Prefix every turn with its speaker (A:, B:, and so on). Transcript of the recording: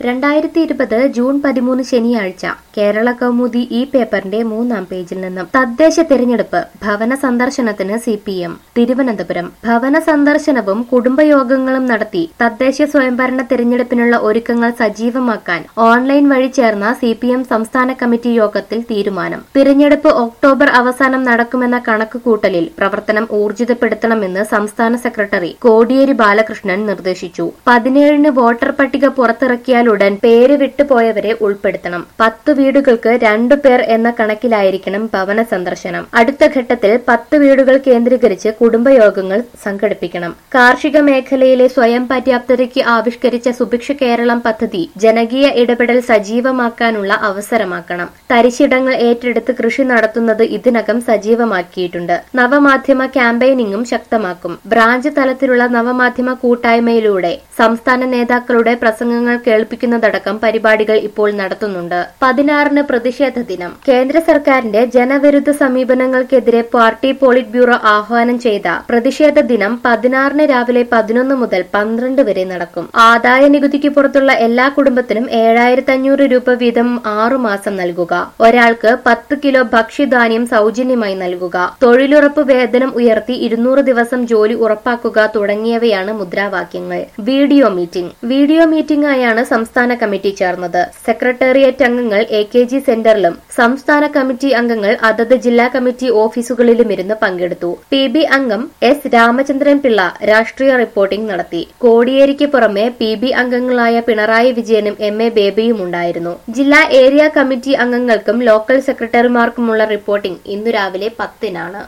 A: രണ്ടായിരത്തി ഇരുപത് ജൂൺ പതിമൂന്ന് ശനിയാഴ്ച കേരള കൗമുദി ഈ പേപ്പറിന്റെ മൂന്നാം പേജിൽ നിന്നും തദ്ദേശ തിരഞ്ഞെടുപ്പ് ഭവന സന്ദർശനത്തിന് സി പി എം തിരുവനന്തപുരം ഭവന സന്ദർശനവും കുടുംബയോഗങ്ങളും നടത്തി തദ്ദേശ സ്വയംഭരണ തിരഞ്ഞെടുപ്പിനുള്ള ഒരുക്കങ്ങൾ സജീവമാക്കാൻ ഓൺലൈൻ വഴി ചേർന്ന സി പി എം സംസ്ഥാന കമ്മിറ്റി യോഗത്തിൽ തീരുമാനം തിരഞ്ഞെടുപ്പ് ഒക്ടോബർ അവസാനം നടക്കുമെന്ന കണക്കുകൂട്ടലിൽ പ്രവർത്തനം ഊർജിതപ്പെടുത്തണമെന്ന് സംസ്ഥാന സെക്രട്ടറി കോടിയേരി ബാലകൃഷ്ണൻ നിർദ്ദേശിച്ചു പതിനേഴിന് വോട്ടർ പട്ടിക പുറത്തിറക്കിയാലുടൻ പേര് വിട്ടുപോയവരെ ഉൾപ്പെടുത്തണം പത്ത് വീടുകൾക്ക് രണ്ടു പേർ എന്ന കണക്കിലായിരിക്കണം ഭവന സന്ദർശനം അടുത്ത ഘട്ടത്തിൽ പത്ത് വീടുകൾ കേന്ദ്രീകരിച്ച് കുടുംബയോഗങ്ങൾ സംഘടിപ്പിക്കണം കാർഷിക മേഖലയിലെ സ്വയം പര്യാപ്തതയ്ക്ക് ആവിഷ്കരിച്ച സുഭിക്ഷ കേരളം പദ്ധതി ജനകീയ ഇടപെടൽ സജീവമാക്കാനുള്ള അവസരമാക്കണം തരിശിടങ്ങൾ ഏറ്റെടുത്ത് കൃഷി നടത്തുന്നത് ഇതിനകം സജീവമാക്കിയിട്ടുണ്ട് നവമാധ്യമ ക്യാമ്പയിനിങ്ങും ശക്തമാക്കും ബ്രാഞ്ച് തലത്തിലുള്ള നവമാധ്യമ കൂട്ടായ്മയിലൂടെ സംസ്ഥാന നേതാക്കളുടെ പ്രസംഗങ്ങൾ കേൾപ്പിക്കുന്നതടക്കം പരിപാടികൾ ഇപ്പോൾ നടത്തുന്നുണ്ട് പതിനാറിന് പ്രതിഷേധ ദിനം കേന്ദ്ര സർക്കാരിന്റെ ജനവിരുദ്ധ സമീപനങ്ങൾക്കെതിരെ പാർട്ടി പോളിറ്റ് ബ്യൂറോ ആഹ്വാനം ചെയ്ത പ്രതിഷേധ ദിനം പതിനാറിന് രാവിലെ പതിനൊന്ന് മുതൽ പന്ത്രണ്ട് വരെ നടക്കും ആദായ നികുതിക്ക് പുറത്തുള്ള എല്ലാ കുടുംബത്തിനും ഏഴായിരത്തി അഞ്ഞൂറ് രൂപ വീതം ആറു മാസം നൽകുക ഒരാൾക്ക് പത്ത് കിലോ ഭക്ഷ്യധാന്യം സൗജന്യമായി നൽകുക തൊഴിലുറപ്പ് വേതനം ഉയർത്തി ഇരുന്നൂറ് ദിവസം ജോലി ഉറപ്പാക്കുക തുടങ്ങിയവയാണ് മുദ്രാവാക്യങ്ങൾ വീഡിയോ മീറ്റിംഗ് വീഡിയോ മീറ്റിംഗ് ആയാണ് സംസ്ഥാന കമ്മിറ്റി ചേർന്നത് സെക്രട്ടേറിയറ്റ് അംഗങ്ങൾ എ കെ ജി സെന്ററിലും സംസ്ഥാന കമ്മിറ്റി അംഗങ്ങൾ അതത് ജില്ലാ കമ്മിറ്റി ഓഫീസുകളിലും ഇരുന്ന് പങ്കെടുത്തു പി ബി അംഗം എസ് രാമചന്ദ്രൻ പിള്ള രാഷ്ട്രീയ റിപ്പോർട്ടിംഗ് നടത്തി കോടിയേരിക്ക് പുറമെ പി ബി അംഗങ്ങളായ പിണറായി വിജയനും എം എ ബേബിയും ഉണ്ടായിരുന്നു ജില്ലാ ഏരിയ കമ്മിറ്റി അംഗങ്ങൾക്കും ലോക്കൽ സെക്രട്ടറിമാർക്കുമുള്ള റിപ്പോർട്ടിംഗ് ഇന്നു രാവിലെ പത്തിനാണ്